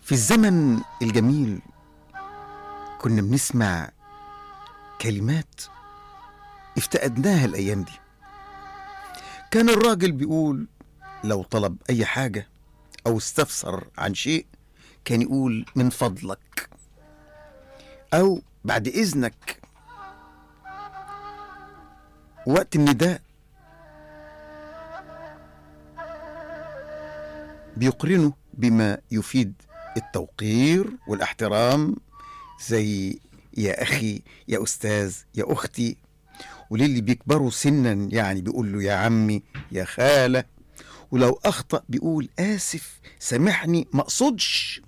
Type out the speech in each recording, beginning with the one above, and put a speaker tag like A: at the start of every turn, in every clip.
A: في الزمن الجميل كنا بنسمع كلمات افتقدناها الأيام دي كان الراجل بيقول لو طلب أي حاجة أو استفسر عن شيء كان يقول من فضلك أو بعد إذنك وقت النداء بيقرنه بما يفيد التوقير والاحترام زي يا أخي يا أستاذ يا أختي وللي بيكبروا سنا يعني بيقول له يا عمي يا خالة ولو أخطأ بيقول آسف سامحني ما أقصدش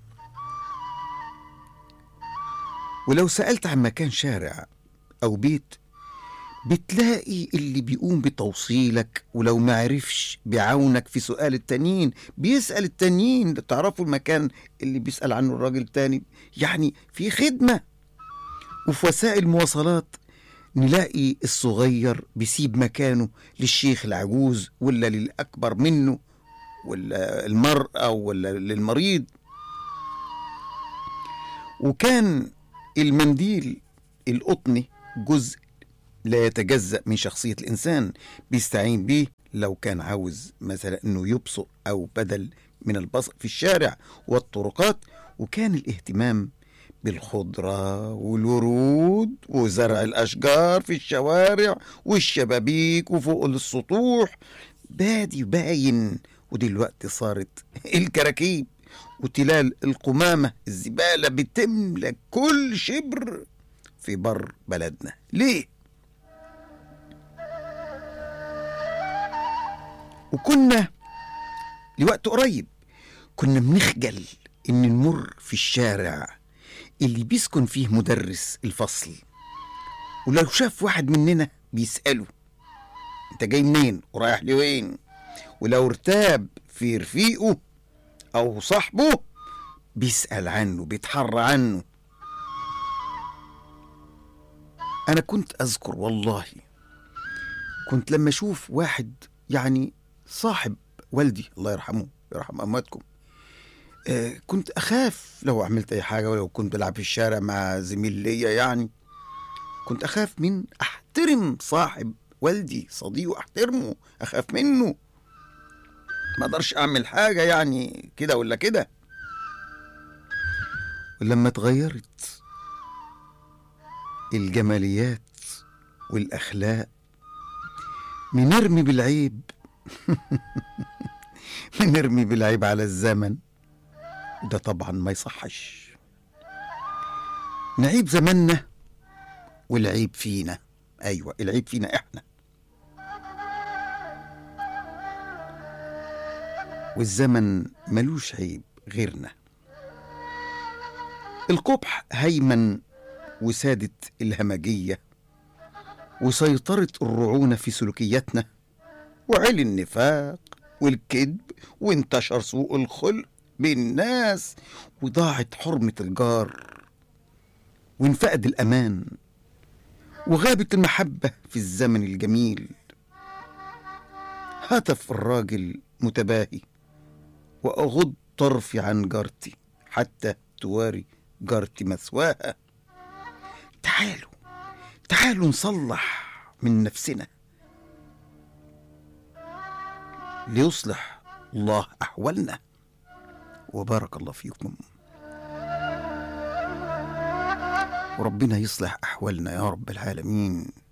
A: ولو سألت عن مكان شارع أو بيت بتلاقي اللي بيقوم بتوصيلك ولو ما عرفش بيعاونك في سؤال التانيين بيسأل التانيين تعرفوا المكان اللي بيسأل عنه الراجل التاني يعني في خدمة وفي وسائل المواصلات نلاقي الصغير بيسيب مكانه للشيخ العجوز ولا للأكبر منه ولا المرأة ولا للمريض وكان المنديل القطني جزء لا يتجزأ من شخصية الإنسان بيستعين بيه لو كان عاوز مثلا أنه يبصق أو بدل من البصق في الشارع والطرقات وكان الاهتمام بالخضرة والورود وزرع الأشجار في الشوارع والشبابيك وفوق السطوح بادي باين ودلوقتي صارت الكراكيب وتلال القمامة الزبالة بتملى كل شبر في بر بلدنا ليه؟ وكنا لوقت قريب كنا بنخجل إن نمر في الشارع اللي بيسكن فيه مدرس الفصل ولو شاف واحد مننا بيسأله انت جاي منين ورايح لوين ولو ارتاب في رفيقه او صاحبه بيسأل عنه بيتحرى عنه انا كنت اذكر والله كنت لما اشوف واحد يعني صاحب والدي الله يرحمه يرحم امواتكم آه، كنت اخاف لو عملت اي حاجه ولو كنت بلعب في الشارع مع زميل ليا يعني كنت اخاف من احترم صاحب والدي صديقه احترمه اخاف منه ما اقدرش اعمل حاجه يعني كده ولا كده ولما اتغيرت الجماليات والاخلاق بنرمي بالعيب بنرمي بالعيب على الزمن وده طبعا ما يصحش نعيب زماننا والعيب فينا ايوه العيب فينا احنا والزمن ملوش عيب غيرنا القبح هيمن وسادة الهمجية وسيطرة الرعونة في سلوكياتنا وعلي النفاق والكذب وانتشر سوء الخلق بين الناس وضاعت حرمة الجار وانفقد الأمان وغابت المحبة في الزمن الجميل هتف الراجل متباهي وأغض طرفي عن جارتي حتى تواري جارتي مثواها تعالوا تعالوا نصلح من نفسنا ليصلح الله أحوالنا وبارك الله فيكم وربنا يصلح أحوالنا يا رب العالمين